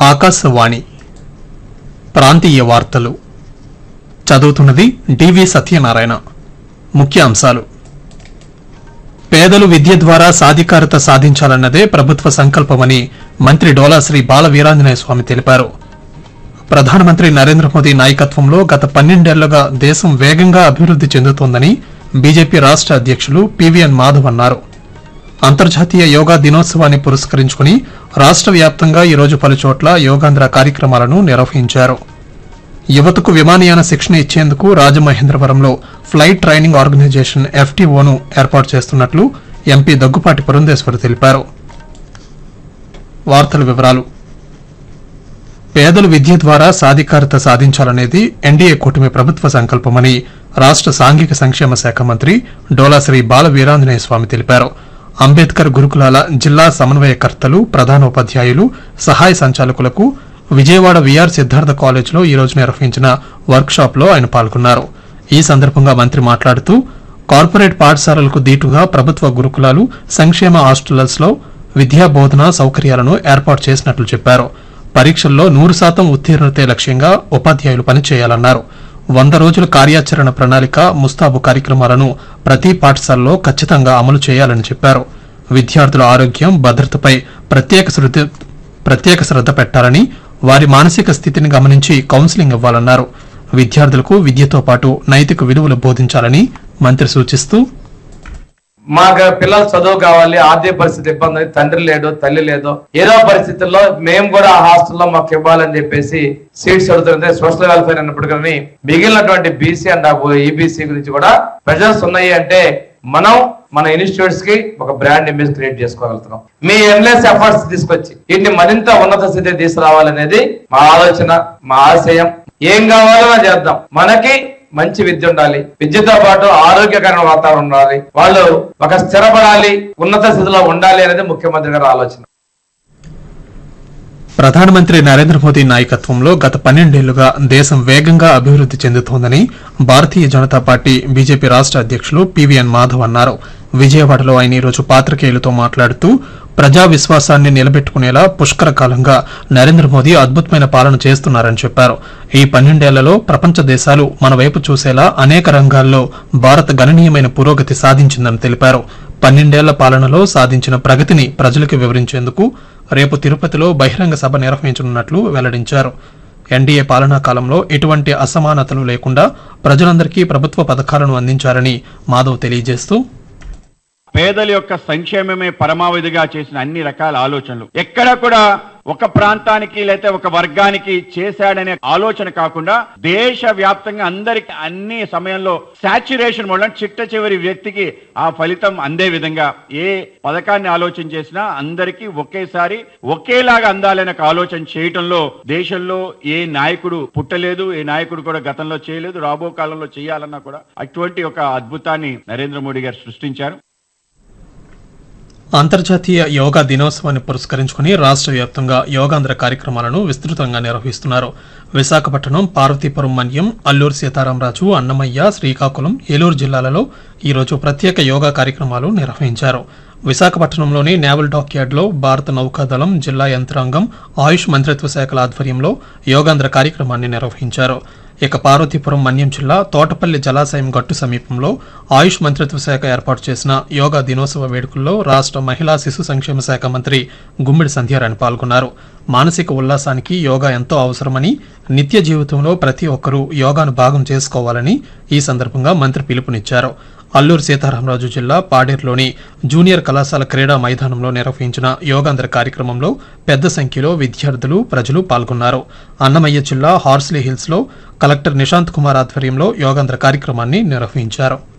ఆకాశవాణి ప్రాంతీయ వార్తలు చదువుతున్నది డివి సత్యనారాయణ ముఖ్యాంశాలు పేదలు విద్య ద్వారా సాధికారత సాధించాలన్నదే ప్రభుత్వ సంకల్పమని మంత్రి డోలాశ్రీ బాల వీరాంజనేయ స్వామి తెలిపారు ప్రధానమంత్రి నరేంద్ర మోదీ నాయకత్వంలో గత పన్నెండేళ్లుగా దేశం వేగంగా అభివృద్ది చెందుతోందని బీజేపీ రాష్ట్ర అధ్యక్షులు పివిఎన్ మాధవ్ అన్నారు అంతర్జాతీయ యోగా దినోత్సవాన్ని పురస్కరించుకుని రాష్ట్ర వ్యాప్తంగా ఈరోజు పలుచోట్ల యోగాంధ్ర కార్యక్రమాలను నిర్వహించారు యువతకు విమానయాన శిక్షణ ఇచ్చేందుకు రాజమహేంద్రవరంలో ఫ్లైట్ ట్రైనింగ్ ఆర్గనైజేషన్ ఎఫ్టీఓను ఏర్పాటు చేస్తున్నట్లు ఎంపీ దగ్గుపాటి పురంధేశ్వరి తెలిపారు వార్తల వివరాలు పేదలు విద్య ద్వారా సాధికారత సాధించాలనేది ఎన్డీఏ కూటమి ప్రభుత్వ సంకల్పమని రాష్ట్ర సాంఘిక సంక్షేమ శాఖ మంత్రి డోలాశ్రీ బాల వీరాంజనేయ స్వామి తెలిపారు అంబేద్కర్ గురుకులాల జిల్లా సమన్వయకర్తలు ప్రధానోపాధ్యాయులు సహాయ సంచాలకులకు విజయవాడ విఆర్ సిద్ధార్థ కాలేజ్లో ఈ రోజు నిర్వహించిన వర్క్ షాప్లో ఆయన పాల్గొన్నారు ఈ సందర్భంగా మంత్రి మాట్లాడుతూ కార్పొరేట్ పాఠశాలలకు దీటుగా ప్రభుత్వ గురుకులాలు సంక్షేమ హాస్టల్స్ లో విద్యా బోధన సౌకర్యాలను ఏర్పాటు చేసినట్లు చెప్పారు పరీక్షల్లో నూరు శాతం ఉత్తీర్ణతే లక్ష్యంగా ఉపాధ్యాయులు పనిచేయాలన్నారు వంద రోజుల కార్యాచరణ ప్రణాళిక ముస్తాబు కార్యక్రమాలను ప్రతి పాఠశాలలో ఖచ్చితంగా అమలు చేయాలని చెప్పారు విద్యార్థుల ఆరోగ్యం భద్రతపై ప్రత్యేక శ్రద్ధ ప్రత్యేక శ్రద్ధ పెట్టాలని వారి మానసిక స్థితిని గమనించి కౌన్సిలింగ్ ఇవ్వాలన్నారు విద్యార్థులకు విద్యతో పాటు నైతిక విలువలు బోధించాలని మంత్రి సూచిస్తూ మాకు పిల్లలు చదువు కావాలి ఆర్థిక పరిస్థితి ఇబ్బంది ఉంది, తండ్రి లేడు తల్లి లేదు ఏదో పరిస్థితుల్లో మేము కూడా ఆ హాస్టల్లో మాకు ఇవ్వాలని చెప్పేసి సీట్స్ అడుగుతుంటే సోషల్ వెల్ఫేర్ అన్నప్పుడు కానీ మిగిలినటువంటి బీసీ అండ్ ఈబీసీ గురించి కూడా ప్రెజర్స్ ఉన్నాయి అంటే మనం మన ఇన్స్టిట్యూట్స్ కి ఒక బ్రాండ్ ఇమేజ్ క్రియేట్ చేసుకోగలుగుతున్నాం మీ ఎంలెస్ ఎఫర్ట్స్ తీసుకొచ్చి వీటిని మరింత ఉన్నత స్థితి తీసుకురావాలనేది మా ఆలోచన మా ఆశయం ఏం కావాలో అది చేద్దాం మనకి మంచి విద్య ఉండాలి విద్యతో పాటు ఆరోగ్యకరమైన వాతావరణం ఉండాలి వాళ్ళు ఒక స్థిరపడాలి ఉన్నత స్థితిలో ఉండాలి అనేది ముఖ్యమంత్రి గారి ఆలోచన ప్రధానమంత్రి నరేంద్ర మోదీ నాయకత్వంలో గత పన్నెండేళ్లుగా దేశం వేగంగా అభివృద్ది చెందుతోందని భారతీయ జనతా పార్టీ బీజేపీ రాష్ట్ర అధ్యక్షులు పివిఎన్ మాధవ్ అన్నారు విజయవాడలో ఆయన ఈరోజు పాత్రికేయులతో మాట్లాడుతూ ప్రజా విశ్వాసాన్ని నిలబెట్టుకునేలా పుష్కర కాలంగా నరేంద్ర మోదీ అద్భుతమైన పాలన చేస్తున్నారని చెప్పారు ఈ పన్నెండేళ్లలో ప్రపంచ దేశాలు మన వైపు చూసేలా అనేక రంగాల్లో భారత్ గణనీయమైన పురోగతి సాధించిందని తెలిపారు పన్నెండేళ్ల పాలనలో సాధించిన ప్రగతిని ప్రజలకు వివరించేందుకు రేపు తిరుపతిలో బహిరంగ సభ నిర్వహించనున్నట్లు వెల్లడించారు ఎన్డీఏ పాలనా కాలంలో ఎటువంటి అసమానతలు లేకుండా ప్రజలందరికీ ప్రభుత్వ పథకాలను అందించారని మాధవ్ తెలియజేస్తూ పేదల యొక్క సంక్షేమమే పరమావధిగా చేసిన అన్ని రకాల ఆలోచనలు ఎక్కడ కూడా ఒక ప్రాంతానికి లేకపోతే ఒక వర్గానికి చేశాడనే ఆలోచన కాకుండా దేశ వ్యాప్తంగా అందరికి అన్ని సమయంలో సాచ్యురేషన్ మూలం చిట్ట చివరి వ్యక్తికి ఆ ఫలితం అందే విధంగా ఏ పథకాన్ని ఆలోచన చేసినా అందరికీ ఒకేసారి ఒకేలాగా అందాలనే ఒక ఆలోచన చేయటంలో దేశంలో ఏ నాయకుడు పుట్టలేదు ఏ నాయకుడు కూడా గతంలో చేయలేదు రాబో కాలంలో చేయాలన్నా కూడా అటువంటి ఒక అద్భుతాన్ని నరేంద్ర మోడీ గారు సృష్టించారు అంతర్జాతీయ యోగా దినోత్సవాన్ని పురస్కరించుకుని రాష్ట్ర వ్యాప్తంగా యోగాంధ్ర కార్యక్రమాలను విస్తృతంగా నిర్వహిస్తున్నారు విశాఖపట్నం పార్వతీపురం మన్యం అల్లూరు సీతారామరాజు అన్నమయ్య శ్రీకాకుళం ఏలూరు జిల్లాలలో ఈరోజు ప్రత్యేక యోగా కార్యక్రమాలు నిర్వహించారు విశాఖపట్నంలోని నేవల్ డాక్యార్డ్లో భారత నౌకాదళం జిల్లా యంత్రాంగం ఆయుష్ మంత్రిత్వ శాఖల ఆధ్వర్యంలో యోగాంధ్ర కార్యక్రమాన్ని నిర్వహించారు ఇక పార్వతీపురం మన్యం జిల్లా తోటపల్లి జలాశయం గట్టు సమీపంలో ఆయుష్ మంత్రిత్వ శాఖ ఏర్పాటు చేసిన యోగా దినోత్సవ వేడుకల్లో రాష్ట్ర మహిళా శిశు సంక్షేమ శాఖ మంత్రి గుమ్మిడి సంధ్యారాణి పాల్గొన్నారు మానసిక ఉల్లాసానికి యోగా ఎంతో అవసరమని నిత్య జీవితంలో ప్రతి ఒక్కరూ యోగాను భాగం చేసుకోవాలని ఈ సందర్భంగా మంత్రి పిలుపునిచ్చారు అల్లూరు సీతారామరాజు జిల్లా పాడేరులోని జూనియర్ కళాశాల క్రీడా మైదానంలో నిర్వహించిన యోగాంధ్ర కార్యక్రమంలో పెద్ద సంఖ్యలో విద్యార్థులు ప్రజలు పాల్గొన్నారు అన్నమయ్య జిల్లా హార్స్లీ హిల్స్ లో కలెక్టర్ నిశాంత్ కుమార్ ఆధ్వర్యంలో యోగాంధ్ర కార్యక్రమాన్ని నిర్వహించారు